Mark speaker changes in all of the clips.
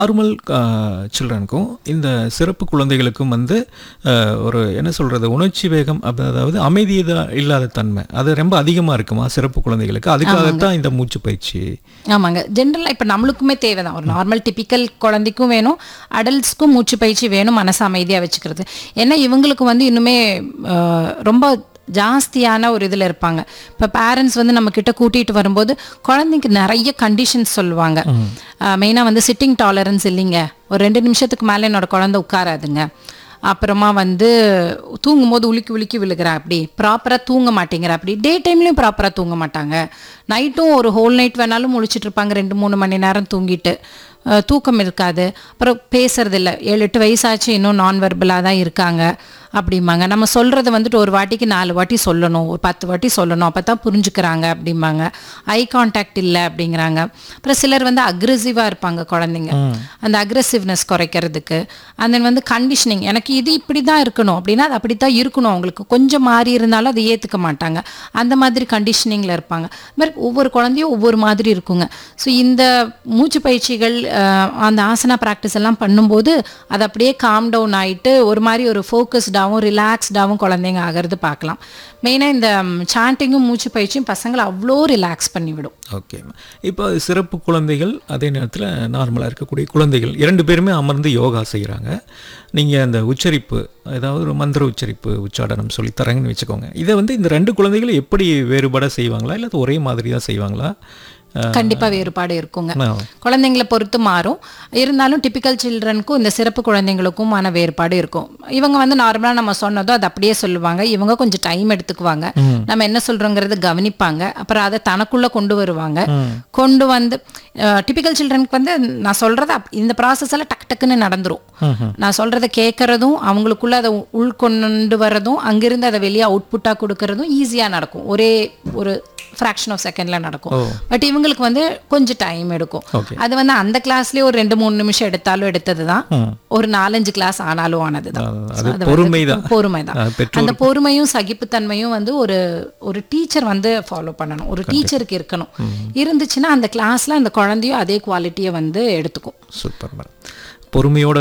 Speaker 1: Normal சில்ட்ரனுக்கும் இந்த சிறப்பு குழந்தைகளுக்கும் வந்து அஹ், ஒரு என்ன சொல்கிறது உணர்ச்சி வேகம் அப்ப- அதாவது அமைதி இதா- இல்லாத தன்மை அது ரொம்ப அதிகமாக இருக்குமா சிறப்பு குழந்தைகளுக்கு அதுக்காகத்தான் இந்த மூச்சு பயிற்சி
Speaker 2: ஆமாங்க ஜென்ரலாக இப்போ நம்மளுக்குமே தேவை தான் ஒரு நார்மல் டிப்பிக்கல் குழந்தைக்கும் வேணும் அடல்ட்ஸ்க்கும் மூச்சு பயிற்சி வேணும் மனசு அமைதியாக வச்சுக்கிறது ஏன்னா இவங்களுக்கு வந்து இன்னுமே அஹ், ரொம்ப ஜாஸ்தியான ஒரு இதில் இருப்பாங்க இப்போ பேரண்ட்ஸ் வந்து நம்ம கிட்ட கூட்டிகிட்டு வரும்போது குழந்தைக்கு நிறைய கண்டிஷன்ஸ் சொல்லுவாங்க மெயினாக வந்து சிட்டிங் டாலரன்ஸ் இல்லைங்க ஒரு ரெண்டு நிமிஷத்துக்கு மேலே என்னோட குழந்தை உட்காராதுங்க அப்புறமா வந்து தூங்கும்போது உலுக்கி உலுக்கி விழுகிறா அப்படி ப்ராப்பராக தூங்க மாட்டேங்கிற அப்படி டே டைம்லையும் ப்ராப்பராக தூங்க மாட்டாங்க நைட்டும் ஒரு ஹோல் நைட் வேணாலும் முழிச்சிட்டு இருப்பாங்க ரெண்டு மூணு மணி நேரம் தூங்கிட்டு அஹ், தூக்கம் இருக்காது அப்புறம் பேசுறது இல்ல ஏழு எட்டு வயசாச்சு இன்னும் நான் வெர்பலாக தான் இருக்காங்க அப்படிம்பாங்க நம்ம சொல்கிறது வந்துட்டு ஒரு வாட்டிக்கு நாலு வாட்டி சொல்லணும் ஒரு பத்து வாட்டி சொல்லணும் அப்போ தான் புரிஞ்சுக்கிறாங்க அப்படிம்பாங்க ஐ கான்டாக்ட் இல்லை அப்படிங்கிறாங்க அப்புறம் சிலர் வந்து அக்ரெசிவாக இருப்பாங்க குழந்தைங்க அந்த அக்ரெசிவ்னஸ் குறைக்கிறதுக்கு and then வந்து கண்டிஷனிங் எனக்கு இது இப்படி தான் இருக்கணும் அப்படின்னா அது அப்படி தான் இருக்கணும் அவங்களுக்கு கொஞ்சம் மாறி இருந்தாலும் அதை ஏற்றுக்க மாட்டாங்க அந்த மாதிரி கண்டிஷனிங்கில் இருப்பாங்க அது மாதிரி ஒவ்வொரு குழந்தையும் ஒவ்வொரு மாதிரி இருக்குங்க ஸோ இந்த மூச்சு பயிற்சிகள் அஹ், அந்த ஆசனா ப்ராக்டிஸ் எல்லாம் பண்ணும்போது அது அப்படியே காம் டவுன் ஆயிட்டு ஒரு மாதிரி ஒரு ஃபோக்கஸ்டாகவும் ரிலாக்ஸ்டாகவும் குழந்தைங்க ஆகிறது பார்க்கலாம் மெயினாக இந்த சாண்டிங்கும் மூச்சு பயிற்சியும் பசங்களை அவ்வளோ ரிலாக்ஸ் பண்ணிவிடும்
Speaker 1: ஓகே இப்போ சிறப்பு குழந்தைகள் அதே நேரத்தில் நார்மலாக இருக்கக்கூடிய குழந்தைகள் இரண்டு பேருமே அமர்ந்து யோகா செய்கிறாங்க நீங்கள் அந்த உச்சரிப்பு ஏதாவது ஒரு மந்திர உச்சரிப்பு உச்சாடனம் சொல்லி தரேங்கன்னு வச்சுக்கோங்க இதை வந்து இந்த ரெண்டு குழந்தைகள் எப்படி வேறுபட செய்வாங்களா இல்லை ஒரே மாதிரி தான் செய்வாங்களா அஹ்,
Speaker 2: கண்டிப்பா வேறுபாடு இருக்குங்க
Speaker 1: ஆ.
Speaker 2: குழந்தைங்களை பொறுத்து மாறும் இருந்தாலும் டிபிக்கல் சில்ட்ரனுக்கும் இந்த சிறப்பு குழந்தைங்களுக்குமான வேறுபாடு இருக்கும் இவங்க வந்து நார்மலாக நம்ம சொன்னதோ அது அப்படியே சொல்லுவாங்க இவங்க கொஞ்சம் டைம் எடுத்துக்குவாங்க நம்ம என்ன சொல்றோங்கிறத கவனிப்பாங்க அப்புறம் அதை தனக்குள்ள கொண்டு வருவாங்க கொண்டு வந்து டிபிக்கல் சில்ட்ரனுக்கு வந்து நான் சொல்றத அப்- இந்த ப்ராசஸ் எல்லாம் டக்கு டக்குன்னு நடந்துரும் நான் சொல்றத கேட்கறதும் அவங்களுக்குள்ள அதை உ- உள்கொண்டு வர்றதும் அங்கிருந்து அதை வெளியே அவுட்புட்டாக கொடுக்கறதும் ஈஸியா நடக்கும் ஒரே ஒரு ஃப்ராக்ஷன் ஆஃப் செகண்ட்ல நடக்கும் பட் இவங்களுக்கு வந்து கொஞ்சம் டைம் எடுக்கும்
Speaker 1: Okay.
Speaker 2: அது வந்து அந்த கிளாஸ்லயே ஒரு ரெண்டு மூணு நிமிஷம் எடுத்தாலும் எடுத்தது தான் ஒரு நாலஞ்சு கிளாஸ் ஆனாலும் ஆனது தான்
Speaker 1: அது பொறுமைதான்.
Speaker 2: பொறுமை தான்
Speaker 1: அது பெற்றோர்
Speaker 2: அந்த பொறுமையும் சகிப்புத்தன்மையும் வந்து ஒரு ஒரு டீச்சர் வந்து ஃபாலோ பண்ணணும் ஒரு டீச்சருக்கு இருக்கணும் இருந்துச்சுன்னா அந்த கிளாஸ்ல அந்த குழந்தையும் அதே குவாலிட்டியை வந்து எடுத்துக்கும்
Speaker 1: சூப்பர் மேடம் பொறுமையோட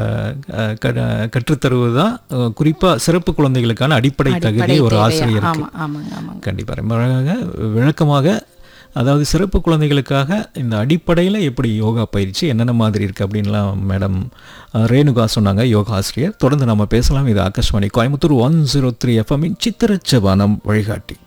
Speaker 1: அஹ், க- கற்றுத்தருவது தான் குறிப்பாக சிறப்பு குழந்தைகளுக்கான அடிப்படை தகுதி ஒரு
Speaker 2: தேவையா?
Speaker 1: ஆசிரியருக்கு
Speaker 2: ஆமா ஆமாங்க ஆமாங்க
Speaker 1: கண்டிப்பாக ரொம்ப அழகாக விளக்கமாக அதாவது சிறப்பு குழந்தைகளுக்காக இந்த அடிப்படையில் எப்படி யோகா பயிற்சி என்னென்ன மாதிரி இருக்குது அப்படின்லாம் மேடம் அஹ், ரேணுகா சொன்னாங்க யோகா ஆசிரியர் தொடர்ந்து நம்ம பேசலாம் இது Akashvani Coimbatore one zero three எஃப்எம்மின் சித்திரச்சபானம் வழிகாட்டி